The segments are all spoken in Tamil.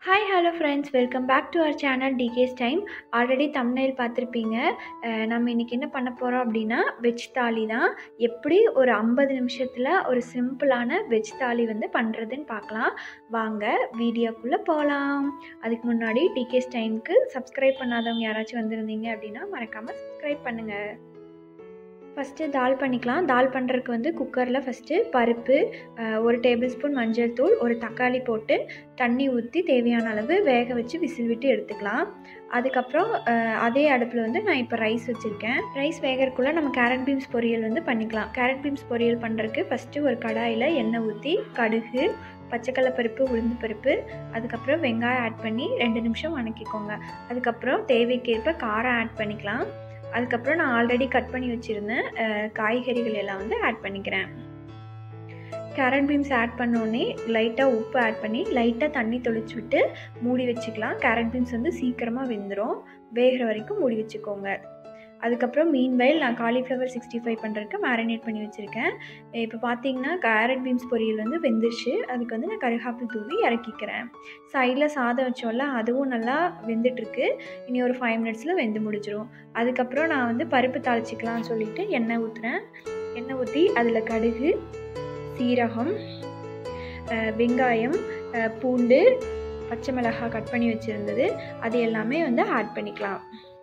hi hello friends welcome back to our channel டிகேஸ் டைம் ஆல்ரெடி தம்ப்நெயில் பார்த்துருப்பீங்க அஹ் நம்ம இன்றைக்கி என்ன பண்ண போகிறோம் அப்படின்னா வெஜ் தாலி தான் எப்படி ஒரு ஐம்பது நிமிஷத்தில் ஒரு சிம்பிளான வெஜ் தாலி வந்து பண்ணுறதுன்னு பார்க்கலாம் வாங்க வீடியோக்குள்ளே போகலாம் அதுக்கு முன்னாடி டிகேஸ் டைமுக்கு சப்ஸ்கிரைப் பண்ணாதவங்க யாராச்சும் வந்திருந்தீங்க அப்படின்னா மறக்காமல் சப்ஸ்கிரைப் பண்ணுங்கள் ஃபஸ்ட்டு தால் பண்ணிக்கலாம் தால் பண்ணுறதுக்கு வந்து குக்கரில் ஃபஸ்ட்டு பருப்பு அஹ், ஒரு டேபிள் ஸ்பூன் மஞ்சள் தூள் ஒரு தக்காளி போட்டு தண்ணி ஊற்றி தேவையான அளவு வேக வச்சு விசில் விட்டு எடுத்துக்கலாம் அதுக்கப்புறம் அஹ், அதே அடுப்பில் வந்து நான் இப்போ ரைஸ் வச்சுருக்கேன் ரைஸ் வேகறதுக்குள்ளே நம்ம கேரட் பீன்ஸ் பொரியல் வந்து பண்ணிக்கலாம் கேரட் பீன்ஸ் பொரியல் பண்ணுறதுக்கு ஃபஸ்ட்டு ஒரு கடாயில் எண்ணெய் ஊற்றி கடுகு பச்சைக்கடலை பருப்பு உளுந்து பருப்பு அதுக்கப்புறம் வெங்காயம் ஆட் பண்ணி ரெண்டு நிமிஷம் வணக்கிக்கோங்க அதுக்கப்புறம் தேவைக்கேற்ப காரம் ஆட் பண்ணிக்கலாம் அதுக்கப்புறம் நான் ஆல்ரெடி கட் பண்ணி வச்சுருந்தேன் அஹ், காய்கறிகள் எல்லாம் வந்து ஆட் பண்ணிக்கிறேன் கேரட் பீன்ஸ் ஆட் பண்ணோடனே லைட்டாக உப்பு ஆட் பண்ணி லைட்டாக தண்ணி தொளிச்சு விட்டு மூடி வச்சுக்கலாம் கேரட் பீன்ஸ் வந்து சீக்கிரமாக வெந்துடும் வேகிற வரைக்கும் மூடி வச்சுக்கோங்க அதுக்கப்புறம் மீன் வயல் நான் காலிஃப்ளவர் சிக்ஸ்டி ஃபைவ் பண்ணுறதுக்கு மேரினேட் பண்ணி வச்சுருக்கேன் இப்போ பார்த்தீங்கன்னா கேரட் பீன்ஸ் பொரியல் வந்து வெந்துருச்சு அதுக்கு வந்து நான் கருகாப்பில் தூவி இறக்கிக்கிறேன் சைடில் சாதம் வச்சோம்ல அதுவும் நல்லா வெந்துட்டுருக்கு இனி ஒரு ஃபைவ் மினிட்ஸில் வெந்து முடிஞ்சிரும் அதுக்கப்புறம் நான் வந்து பருப்பு தாளிச்சிக்கலாம்னு சொல்லிட்டு எண்ணெய் ஊற்றுறேன் எண்ணெய் ஊற்றி அதில் கடுகு சீரகம் அஹ், வெங்காயம் அஹ், பூண்டு பச்சை மிளகாய் கட் பண்ணி வச்சுருந்தது அது எல்லாமே வந்து ஆட் பண்ணிக்கலாம்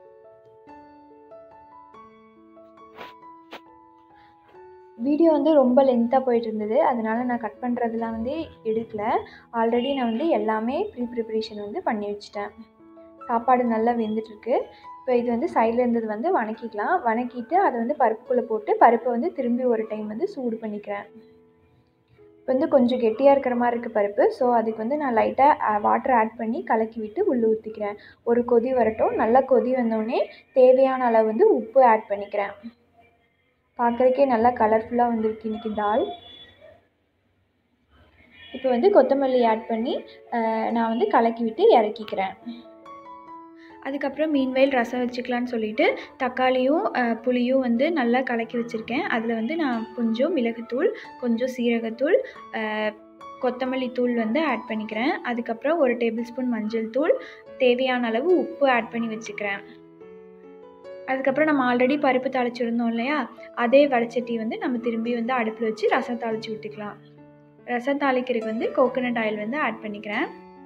வீடியோ வந்து ரொம்ப லென்த்தாக போயிட்டு இருந்தது அதனால் நான் கட் பண்ணுறதுலாம் வந்து எடுக்கல ஆல்ரெடி நான் வந்து எல்லாமே ப்ரீ ப்ரிப்பரேஷன் வந்து பண்ணி வச்சுட்டேன் சாப்பாடு நல்லா வெந்துட்டுருக்கு இப்போ இது வந்து சைடில் இருந்தது வந்து வணக்கிக்கலாம் வணக்கிட்டு அதை வந்து பருப்புக்குள்ளே போட்டு பருப்பை வந்து திரும்பி ஒரு டைம் வந்து சூடு பண்ணிக்கிறேன் இப்போ வந்து கொஞ்சம் கெட்டியாக இருக்கிற மாதிரி இருக்குது பருப்பு ஸோ அதுக்கு வந்து நான் லைட்டாக வாட்டர் ஆட் பண்ணி கலக்கி விட்டு உள்ளே ஊற்றிக்கிறேன் ஒரு கொதி வரட்டும் நல்லா கொதி வந்தோடனே தேவையான அளவு வந்து உப்பு ஆட் பண்ணிக்கிறேன் பார்க்குறக்கே நல்லா கலர்ஃபுல்லாக வந்திருக்கு இன்றைக்கி தால் இப்போ வந்து கொத்தமல்லி ஆட் பண்ணி அஹ், நான் வந்து கலக்கி விட்டு இறக்கிக்கிறேன் அதுக்கப்புறம் மீன்வயல் ரசம் வச்சுக்கலான்னு சொல்லிட்டு தக்காளியும் அஹ், புளியும் வந்து நல்லா கலக்கி வச்சுருக்கேன் அதில் வந்து நான் கொஞ்சம் மிளகுத்தூள் கொஞ்சம் சீரகத்தூள் அஹ், கொத்தமல்லி தூள் வந்து ஆட் பண்ணிக்கிறேன் அதுக்கப்புறம் ஒரு டேபிள் ஸ்பூன் மஞ்சள் தூள் தேவையான அளவு உப்பு ஆட் பண்ணி வச்சுக்கிறேன் அதுக்கப்புறம் நம்ம ஆல்ரெடி பருப்பு தாளிச்சிருந்தோம் இல்லையா அதே வடச்சட்டி வந்து நம்ம திரும்பி வந்து அடுப்பில் வச்சு ரசம் தாளித்து விட்டுக்கலாம் ரசம் தாளிக்கிறதுக்கு வந்து கோகோனட் ஆயில் வந்து ஆட் பண்ணிக்கிறேன்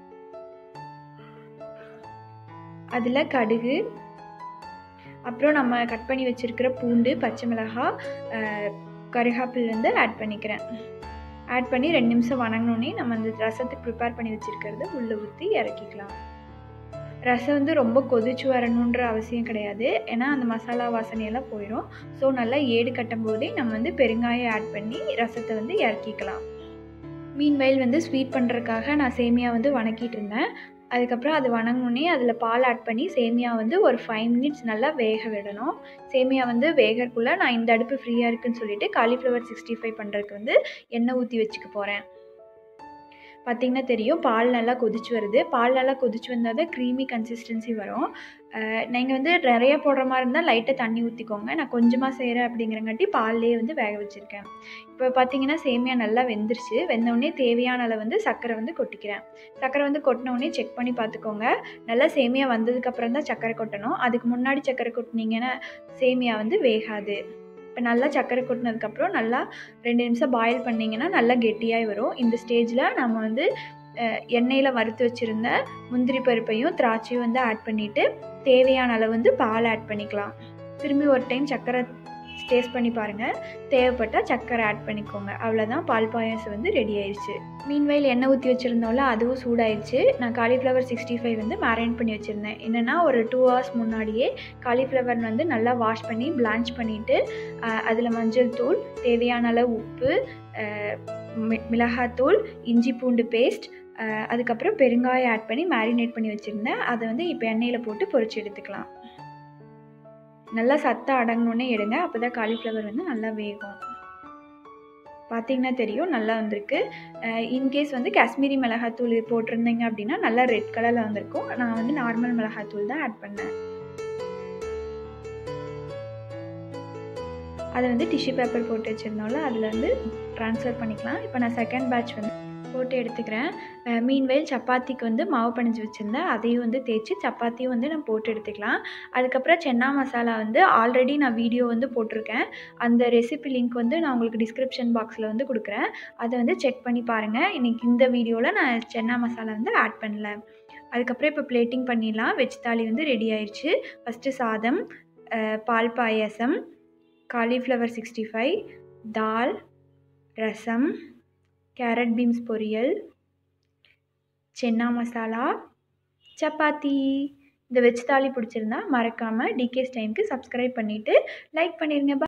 அதில் கடுகு அப்புறம் நம்ம கட் பண்ணி வச்சுருக்கிற பூண்டு பச்சை மிளகாய் அஹ், கருகாப்பில் வந்து ஆட் பண்ணிக்கிறேன் ஆட் பண்ணி ரெண்டு நிமிஷம் வணங்கினோடனே நம்ம அந்த ரசத்துக்கு ப்ரிப்பேர் பண்ணி வச்சுருக்கிறத உள்ளே ஊற்றி இறக்கிக்கலாம் ரசம் வந்து ரொம்ப கொதிச்சு வரணுன்ற அவசியம் கிடையாது ஏன்னா அந்த மசாலா வாசனையெல்லாம் போயிடும் ஸோ நல்லா ஏடு கட்டும் போதே நம்ம வந்து பெருங்காயம் ஆட் பண்ணி ரசத்தை வந்து இறக்கிக்கலாம் மீன் வயல் வந்து ஸ்வீட் பண்ணுறதுக்காக நான் சேமியா வந்து வணக்கிட்டு இருந்தேன் அதுக்கப்புறம் அது வணங்கினோடனே அதில் பால் ஆட் பண்ணி சேமியா வந்து ஒரு ஃபைவ் மினிட்ஸ் நல்லா வேக விடணும் சேமியா வந்து வேகறதுக்குள்ளே நான் இந்த அடுப்பு ஃப்ரீயாக இருக்குன்னு சொல்லிட்டு காலிஃப்ளவர் சிக்ஸ்டி ஃபைவ் பண்ணுறதுக்கு வந்து எண்ணெய் ஊற்றி வச்சுக்க போகிறேன் பார்த்திங்கன்னா தெரியும் பால் நல்லா கொதிச்சு வருது பால் நல்லா கொதிச்சு வந்தால் தான் க்ரீமி கன்சிஸ்டன்சி வரும் நீங்கள் வந்து நிறைய போடுற மாதிரி இருந்தால் லைட்டாக தண்ணி ஊற்றிக்கோங்க நான் கொஞ்சமாக செய்கிறேன் அப்படிங்கிறங்காட்டி பால்லேயே வந்து வேக வச்சுருக்கேன் இப்போ பார்த்தீங்கன்னா சேமியா நல்லா வெந்துருச்சு வெந்தவுடனே தேவையான அளவு வந்து சர்க்கரை வந்து கொட்டிக்கிறேன் சர்க்கரை வந்து கொட்டினவுடனே செக் பண்ணி பார்த்துக்கோங்க நல்லா சேமியா வந்ததுக்கப்புறம் தான் சர்க்கரை கொட்டணும் அதுக்கு முன்னாடி சர்க்கரை கொட்டினீங்கன்னா சேமியா வந்து வேகாது இப்போ நல்லா சர்க்கரை கொட்டினதுக்கப்புறம் நல்லா ரெண்டு நிமிஷம் பாயில் பண்ணிங்கன்னா நல்லா கெட்டியாகி வரும் இந்த ஸ்டேஜில் நம்ம வந்து அஹ், எண்ணெயில் வறுத்து வச்சுருந்த முந்திரி பருப்பையும் திராட்சையும் வந்து ஆட் பண்ணிவிட்டு தேவையான அளவு வந்து பால் ஆட் பண்ணிக்கலாம் திரும்பி ஒரு டைம் சர்க்கரை டேஸ்ட் பண்ணி பாருங்கள் தேவைப்பட்டால் சர்க்கரை ஆட் பண்ணிக்கோங்க அவ்வளோதான் பால் பாயாசம் வந்து ரெடி ஆயிடுச்சு மீன்வயல் எண்ணெய் ஊற்றி வச்சுருந்தோம்ல அதுவும் சூடாயிடுச்சு நான் காலிஃப்ளவர் சிக்ஸ்டி ஃபைவ் வந்து மேரினேட் பண்ணி வச்சுருந்தேன் என்னென்னா ஒரு டூ ஹவர்ஸ் முன்னாடியே காலிஃப்ளவர் வந்து நல்லா வாஷ் பண்ணி பிளான்ச் பண்ணிவிட்டு அதில் மஞ்சள் தூள் தேவையான அளவு உப்பு அஹ், மி- மிளகாத்தூள் இஞ்சி பூண்டு பேஸ்ட் அதுக்கப்புறம் பெருங்காயம் ஆட் பண்ணி மேரினேட் பண்ணி வச்சுருந்தேன் அதை வந்து இப்போ எண்ணெயில் போட்டு பொரிச்சு எடுத்துக்கலாம் நல்லா சத்தம் அடங்கினோடனே எடுங்க அப்போ தான் காலிஃப்ளவர் வந்து நல்லா வேகும் பார்த்தீங்கன்னா தெரியும் நல்லா வந்திருக்கு இன்கேஸ் வந்து காஷ்மீரி மிளகாத்தூள் போட்டிருந்தீங்க அப்படின்னா நல்லா ரெட் கலரில் வந்திருக்கும் நான் வந்து நார்மல் மிளகாத்தூள் தான் ஆட் பண்ணேன் அதை வந்து டிஷ்யூ பேப்பர் போட்டு வச்சுருந்தோம்ல அதில் வந்து ட்ரான்ஸ்ஃபர் பண்ணிக்கலாம் இப்போ நான் செகண்ட் பேட்ச் வந்து போட்டு எடுத்துக்கிறேன் மீன்வெயில் சப்பாத்திக்கு வந்து மாவு பணிஞ்சு வச்சுருந்தேன் அதையும் வந்து தேய்ச்சி சப்பாத்தியும் வந்து நான் போட்டு எடுத்துக்கலாம் அதுக்கப்புறம் சென்னா மசாலா வந்து ஆல்ரெடி நான் வீடியோ வந்து போட்டிருக்கேன் அந்த ரெசிபி லிங்க் வந்து நான் உங்களுக்கு டிஸ்கிரிப்ஷன் பாக்ஸில் வந்து கொடுக்குறேன் அதை வந்து செக் பண்ணி பாருங்கள் இன்றைக்கி இந்த வீடியோவில் நான் சென்னா மசாலா வந்து ஆட் பண்ணல அதுக்கப்புறம் இப்போ பிளேட்டிங் பண்ணிடலாம் வெஜ் தாலி வந்து ரெடி ஆயிடுச்சு ஃபஸ்ட்டு சாதம் பால் பாயாசம் காலிஃப்ளவர் சிக்ஸ்டி ஃபைவ் தால் ரசம் கேரட் பீன்ஸ் பொரியல் சென்னா மசாலா சப்பாத்தி இந்த வெஜ் தாலி பிடிச்சிருந்தா மறக்காமல் டிகேஸ் டைமுக்கு சப்ஸ்கிரைப் பண்ணிவிட்டு லைக் பண்ணிடுங்க